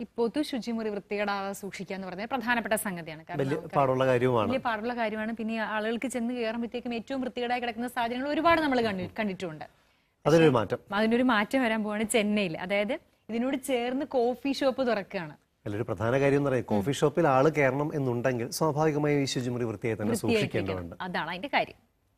ഈ പൊതു ശുചിമുറി വൃത്തികേടാവാതെ സൂക്ഷിക്കുക എന്ന് പറഞ്ഞാൽ പ്രധാനപ്പെട്ട സംഗതിയാണ് കാരണം വലിയ നമുക്ക് പാടുള്ള കാര്യവുമാണ് വലിയ പാടുള്ള കാര്യമാണ് പിന്നെ ഈ ആളുകൾക്ക് ചെന്ന് കയറുമ്പോഴത്തേക്കും ഏറ്റവും വൃത്തികേടായി കിടക്കുന്ന സാഹചര്യങ്ങൾ ഒരുപാട് നമ്മൾ കണ്ടിട്ടുമുണ്ട് അതിനൊരു മാറ്റം അതിനൊരു മാറ്റം വരാൻ പോവാണ് ചെന്നൈയിൽ അതായത് ഇതിനോട് ചേർന്ന് കോഫി ഷോപ്പ് തുറക്കുകയാണ് അതിലൊരു പ്രധാന കാര്യം എന്ന് പറയുന്നത് കോഫി ഷോപ്പിൽ ആള് കയറണം എന്നുണ്ടെങ്കിൽ സ്വാഭാവികമായും ഈ ശുചിമുറി വൃത്തിയായി തന്നെ സൂക്ഷിക്കേണ്ടതുണ്ട് അതാണ് അതിന്റെ കാര്യം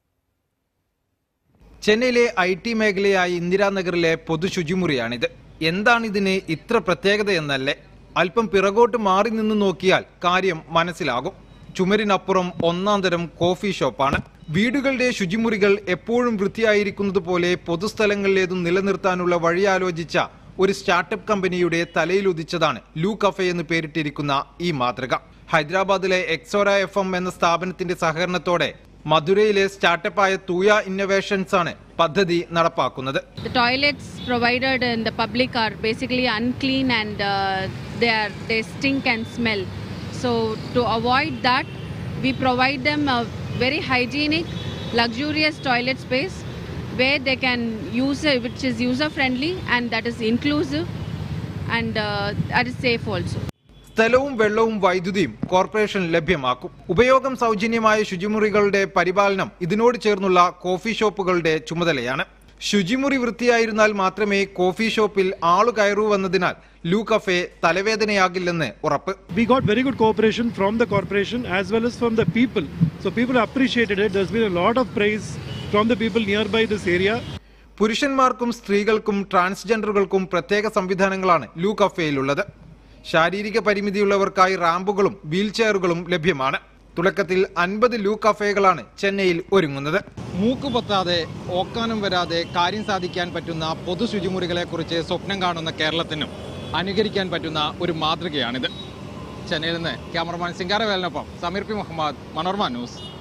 ചെന്നൈയിലെ ഐ ടി മേഖലയായ ഇന്ദിരാനഗറിലെ പൊതു ശുചിമുറിയാണിത് എന്താണ് ഇതിന് ഇത്ര പ്രത്യേകത എന്നല്ലേ അല്പം പിറകോട്ട് മാറി നിന്ന് നോക്കിയാൽ കാര്യം മനസ്സിലാകും ചുമരിനപ്പുറം ഒന്നാം തരം കോഫി ഷോപ്പാണ് വീടുകളുടെ ശുചിമുറികൾ എപ്പോഴും വൃത്തിയായിരിക്കുന്നത് പോലെ പൊതുസ്ഥലങ്ങളിലേതും നിലനിർത്താനുള്ള വഴിയാലോചിച്ച ഒരു സ്റ്റാർട്ടപ്പ് കമ്പനിയുടെ തലയിലുദിച്ചതാണ് ലൂ കഫേ എന്ന് പേരിട്ടിരിക്കുന്ന ഈ മാതൃക ഹൈദരാബാദിലെ എക്സോറ എഫ് എം എന്ന സ്ഥാപനത്തിന്റെ സഹകരണത്തോടെ മധുരയിലെ സ്റ്റാർട്ടപ്പായ തൂയ ഇന്നോവേഷൻസ് ആണ് പദ്ധതി നടപ്പാക്കുന്നത് The toilets provided in the public are basically unclean and uh, they are they stink and smell. So to avoid that, we provide them a very hygienic, luxurious toilet space where they can use it, which is user friendly and that is inclusive and uh, that is safe also. സ്ഥലവും വെള്ളവും വൈദ്യുതിയും corporation ലഭ്യമാക്കും ഉപയോഗം സൗജന്യമായ ശുചിമുറികളുടെ പരിപാലനം ഇതിനോട് ചേർന്നുള്ള coffee ഷോപ്പുകളുടെ ചുമതലയാണ് ശുചിമുറി വൃത്തിയായിരുന്നാൽ മാത്രമേ കോഫി ഷോപ്പിൽ ആളു കയറൂ എന്നതിനാൽ ലൂ കഫേ തലവേദനയാകില്ലെന്ന് ഉറപ്പ് we got very good cooperation from the corporation as well as from the people. So people appreciated it. There's been a lot of praise from the people nearby this area. പുരുഷന്മാർക്കും സ്ത്രീകൾക്കും ട്രാൻസ്ജെൻഡറുകൾക്കും പ്രത്യേക സംവിധാനങ്ങളാണ് ലൂ കഫേയിലുള്ളത് ശാരീരിക പരിമിതിയുള്ളവർക്കായി റാമ്പുകളും wheel ചെയറുകളും ലഭ്യമാണ് തുടക്കത്തിൽ അൻപത് ലൂ കഫേകളാണ് ചെന്നൈയിൽ ഒരുങ്ങുന്നത് മൂക്ക് പൊത്താതെ ഓക്കാനം വരാതെ കാര്യം സാധിക്കാൻ പറ്റുന്ന പൊതു ശുചിമുറികളെ കുറിച്ച് സ്വപ്നം കാണുന്ന കേരളത്തിനും അനുകരിക്കാൻ പറ്റുന്ന ഒരു മാതൃകയാണിത് ചെന്നൈയിൽ നിന്ന് ക്യാമറമാൻ സിംഗാരവേലിനൊപ്പം സമീർ പി മുഹമ്മദ് മനോർമ ന്യൂസ്